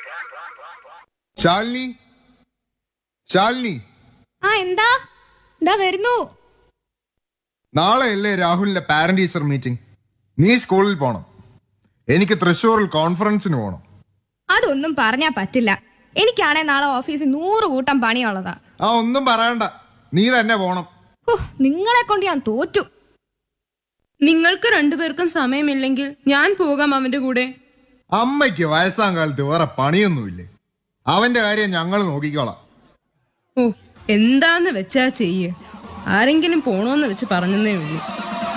ശാലിനി ശാലിനി ആ എന്താ എന്താ വരുന്നു നാളെയല്ലേ രാഹുലിന്റെ പാരന്റ് ടീച്ചർ മീറ്റിംഗ് നീ സ്കൂളിൽ പോണം എനിക്ക് തൃശ്ശൂരിൽ കോൺഫറൻസിന് പോണം അതൊന്നും പറഞ്ഞാ പറ്റില്ല എനിക്കാണെ നാളെ ഓഫീസിൽ നൂറ് കൂട്ടം പണിയുള്ളതാ ആ ഒന്നും പറയണ്ട നീ തന്നെ പോണം ഹോ, നിങ്ങളെ കൊണ്ട് ഞാൻ തോറ്റു നിങ്ങൾക്ക് രണ്ടുപേർക്കും സമയമില്ലെങ്കിൽ ഞാൻ പോകാം അവന്റെ കൂടെ അമ്മയ്ക്ക് വയസ്സാം കാലത്ത് വേറെ പണിയൊന്നുമില്ലേ അവന്റെ കാര്യം ഞങ്ങൾ നോക്കിക്കോളാം ഓ എന്താന്ന് വെച്ചാ ചെയ്യ് ആരെങ്കിലും പോണോന്ന് വെച്ച് പറഞ്ഞതേ ഉള്ളൂ